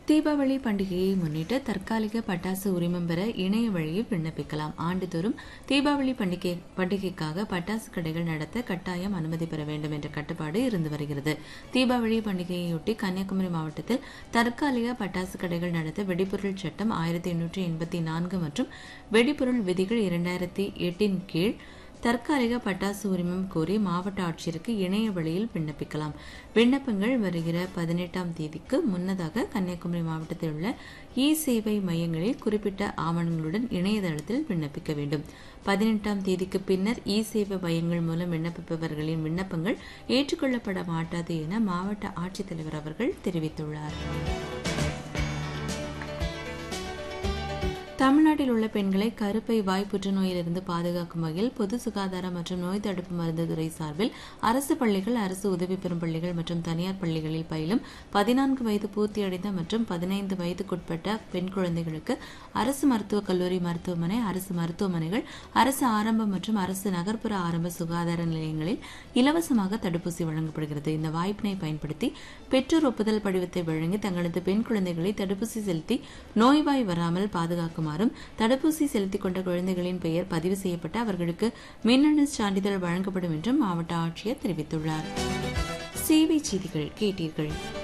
தீபாவளி பண்டிகையை முன்னிட்டு தற்காலிக பட்டாசு உரிமம் பெற இணைய வழியில் விண்ணப்பிக்கலாம் ஆண்டுதோறும் தீபாவளி பண்டிகை பண்டிகைக்காக பட்டாசு கடைகள் நடத்த கட்டாயம் அனுமதி பெற வேண்டும் என்ற கட்டுப்பாடு இருந்து வருகிறது தீபாவளி பண்டிகையையொட்டி கன்னியாகுமரி மாவட்டத்தில் தற்காலிக பட்டாசு கடைகள் நடத்த வெடிபொருள் சட்டம் ஆயிரத்தி எண்ணூற்றி எண்பத்தி நான்கு மற்றும் வெடிபொருள் விதிகள் இரண்டாயிரத்தி எட்டின் கீழ் தற்காலிக பட்டாசு உரிமம் கோரி மாவட்ட ஆட்சியருக்கு இணைய வழியில் விண்ணப்பிக்கலாம் விண்ணப்பங்கள் வருகிற பதினெட்டாம் தேதிக்கு முன்னதாக கன்னியாகுமரி மாவட்டத்தில் உள்ள இ சேவை மையங்களில் குறிப்பிட்ட ஆவணங்களுடன் இணையதளத்தில் விண்ணப்பிக்க வேண்டும் பதினெட்டாம் தேதிக்கு பின்னர் இ சேவை மையங்கள் மூலம் விண்ணப்பிப்பவர்களின் விண்ணப்பங்கள் ஏற்றுக்கொள்ளப்பட மாட்டாது என மாவட்ட ஆட்சித்தலைவர் அவர்கள் தெரிவித்துள்ளார் தமிழ்நாட்டில் உள்ள பெண்களை கருப்பை வாய் புற்றுநோயிலிருந்து பாதுகாக்கும் வகையில் பொது சுகாதாரம் மற்றும் நோய் தடுப்பு மருந்து துறை சார்பில் அரசு பள்ளிகள் அரசு உதவி பெறும் பள்ளிகள் மற்றும் தனியார் பள்ளிகளில் பயிலும் பதினான்கு வயது பூர்த்தியடைந்த மற்றும் பதினைந்து வயதுக்குட்பட்ட பெண் குழந்தைகளுக்கு அரசு மருத்துவக் கல்லூரி மருத்துவமனை அரசு மருத்துவமனைகள் அரசு ஆரம்ப மற்றும் அரசு நகர்ப்புற ஆரம்ப சுகாதார நிலையங்களில் இலவசமாக தடுப்பூசி வழங்கப்படுகிறது இந்த வாய்ப்பினை பயன்படுத்தி பெற்றோர் ஒப்புதல் படிவத்தை வழங்கி தங்களது பெண் குழந்தைகளை தடுப்பூசி செலுத்தி நோய்வாய் வராமல் பாதுகாக்குமாறும் தடுப்பூசி செலுத்திக் கொண்ட குழந்தைகளின் பெயர் பதிவு செய்யப்பட்டு அவர்களுக்கு மின்னணு சான்றிதழ் வழங்கப்படும் என்றும் மாவட்ட ஆட்சியர் தெரிவித்துள்ளார் சேவை செய்திகள் கேட்டீர்கள்